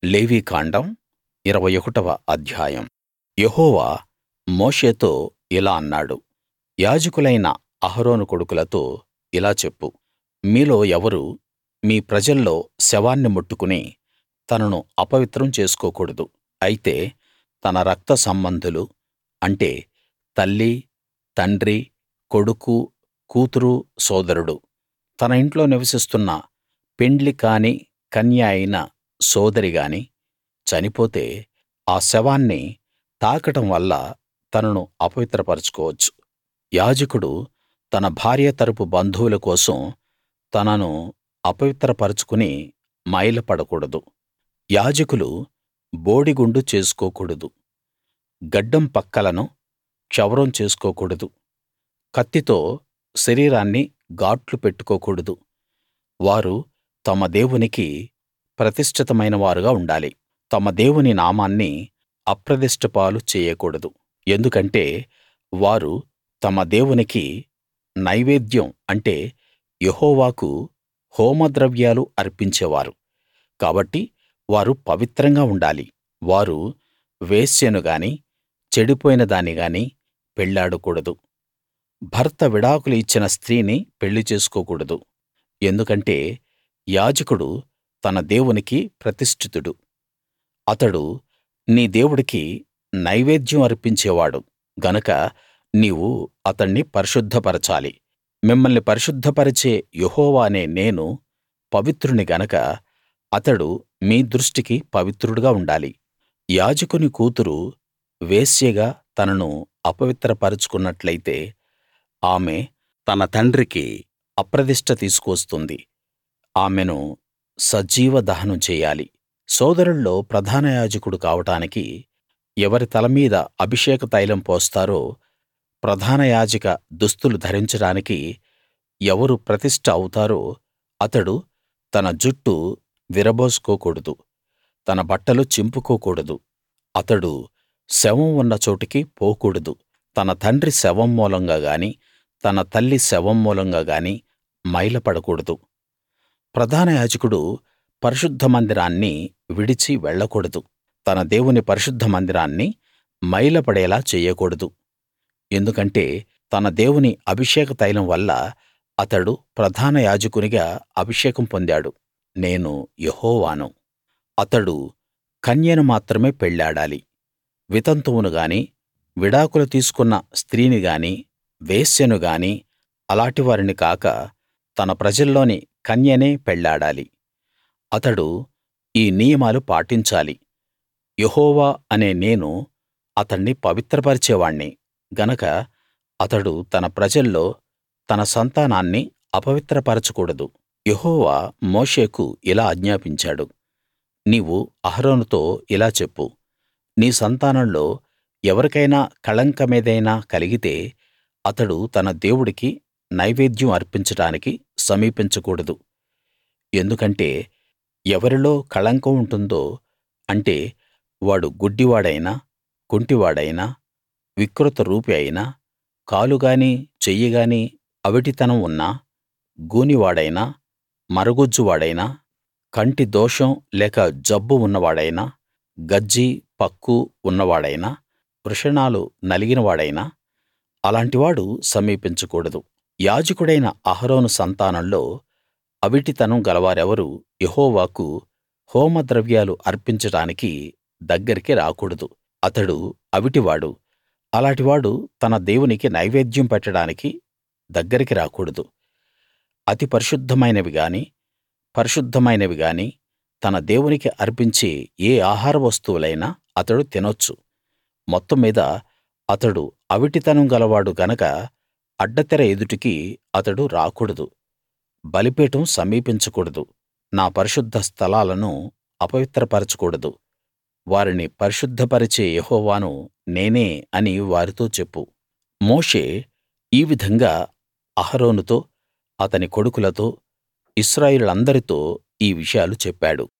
లేవీకాండం ఇరవై ఒకటవ అధ్యాయం యెహోవా మోషేతో ఇలా అన్నాడు యాజకులైన అహరోను కొడుకులతో ఇలా చెప్పు మీలో ఎవరూ మీ ప్రజల్లో శవాన్ని ముట్టుకుని తనను అపవిత్రం చేసుకోకూడదు అయితే తన రక్త సంబంధులు అంటే తల్లి తండ్రి కొడుకు కూతురు సోదరుడు తన ఇంట్లో నివసిస్తున్న పెండ్లి కాని కన్య అయిన సోదరి గాని చనిపోతే ఆ శవాన్ని తాకడం వల్ల తనను అపవిత్రపరచుకోవచ్చు యాజకుడు తన భార్య తరపు బంధువుల కోసం తనను అపవిత్రపరచుకుని మైలపడకూడదు యాజకులు బోడిగుండు చేసుకోకూడదు గడ్డం పక్కలను క్షవరం చేసుకోకూడదు కత్తితో శరీరాన్ని గాట్లు పెట్టుకోకూడదు వారు తమ దేవునికి ప్రతిష్ఠితమైన వారుగా ఉండాలి తమ దేవుని నామాన్ని అప్రదిష్ట పాలు చేయకూడదు ఎందుకంటే వారు తమ దేవునికి నైవేద్యం అంటే యెహోవాకు హోమద్రవ్యాలు అర్పించేవారు కాబట్టి వారు పవిత్రంగా ఉండాలి వారు వేశ్యను గాని చెడిపోయిన దాన్ని గాని పెళ్ళాడకూడదు భర్త విడాకులు ఇచ్చిన స్త్రీని పెళ్లి చేసుకోకూడదు ఎందుకంటే యాజకుడు తన దేవునికి ప్రతిష్ఠితుడు అతడు నీ దేవుడికి నైవేద్యం అర్పించేవాడు గనక నీవు అతణ్ణి పరిశుద్ధపరచాలి మిమ్మల్ని పరిశుద్ధపరిచే యెహోవా అనే నేను పవిత్రుని గనక అతడు మీ దృష్టికి పవిత్రుడుగా ఉండాలి యాజకుని కూతురు వేశ్యగా తనను అపవిత్రపరచుకున్నట్లయితే ఆమె తన తండ్రికి అప్రదిష్ట తీసుకువస్తుంది ఆమెను సజీవ దహనం చెయ్యాలి సోదరుల్లో ప్రధాన యాజకుడు కావడానికి ఎవరి తల మీద అభిషేక తైలం పోస్తారో ప్రధాన యాజక దుస్తులు ధరించడానికి ఎవరు ప్రతిష్ఠ అవుతారో అతడు తన జుట్టు విరబోసుకోకూడదు తన బట్టలు చింపుకోకూడదు అతడు శవం ఉన్న చోటికి పోకూడదు తన తండ్రి శవం మూలంగా గాని తన తల్లి శవం మూలంగా గాని మైలపడకూడదు ప్రధాన యాజకుడు పరిశుద్ధ మందిరాన్ని విడిచి వెళ్ళకూడదు తన దేవుని పరిశుద్ధ మందిరాన్ని మైలపడేలా చెయ్యకూడదు ఎందుకంటే తన దేవుని అభిషేక తైలం వల్ల అతడు ప్రధాన యాజకునిగా అభిషేకం పొందాడు నేను యెహోవాను అతడు కన్యను మాత్రమే పెళ్ళాడాలి వితంతువును గాని విడాకులు తీసుకున్న స్త్రీని గాని వేశ్యను గాని అలాటి వారిని కాక తన ప్రజల్లోని కన్యనే పెళ్ళాడాలి అతడు ఈ నియమాలు పాటించాలి యెహోవా అనే నేను అతణ్ణి పవిత్రపరిచేవాణ్ణి గనక అతడు తన ప్రజల్లో తన సంతానాన్ని అపవిత్రపరచకూడదు యెహోవా మోషేకు ఇలా ఆజ్ఞాపించాడు నీవు అహరోనుతో ఇలా చెప్పు నీ సంతానంలో ఎవరికైనా కళంకమేదైనా కలిగితే అతడు తన దేవుడికి నైవేద్యం అర్పించడానికి సమీపించకూడదు ఎందుకంటే ఎవరిలో కళంకం ఉంటుందో అంటే వాడు గుడ్డివాడైనా కుంటివాడైనా వికృత రూపి అయినా కాలు గాని చెయ్యి గాని అవిటితనం ఉన్నా గూనివాడైనా మరగుజ్జువాడైనా కంటి దోషం లేక జబ్బు ఉన్నవాడైనా గజ్జి పక్కు ఉన్నవాడైనా వృషణాలు నలిగిన వాడైనా అలాంటివాడు సమీపించకూడదు యాజకుడైన అహరోను సంతానంలో అవిటితనం గలవారెవరూ యెహోవాకు హోమద్రవ్యాలు అర్పించడానికి దగ్గరికి రాకూడదు అతడు అవిటివాడు అలాటివాడు తన దేవునికి నైవేద్యం పెట్టడానికి దగ్గరికి రాకూడదు అతి పరిశుద్ధమైనవి గాని పరిశుద్ధమైనవి గాని తన దేవునికి అర్పించే ఏ ఆహార వస్తువులైనా అతడు తినొచ్చు మొత్తం మీద అతడు అవిటితనం గలవాడు గనక అడ్డతెర ఎదుటికి అతడు రాకూడదు బలిపీఠం సమీపించకూడదు నా పరిశుద్ధ స్థలాలను అపవిత్రపరచకూడదు వారిని పరిశుద్ధపరిచే యెహోవాను నేనే అని వారితో చెప్పు మోషే ఈ విధంగా అహరోనుతో అతని కొడుకులతో ఇశ్రాయేలీయులందరితో ఈ విషయాలు చెప్పాడు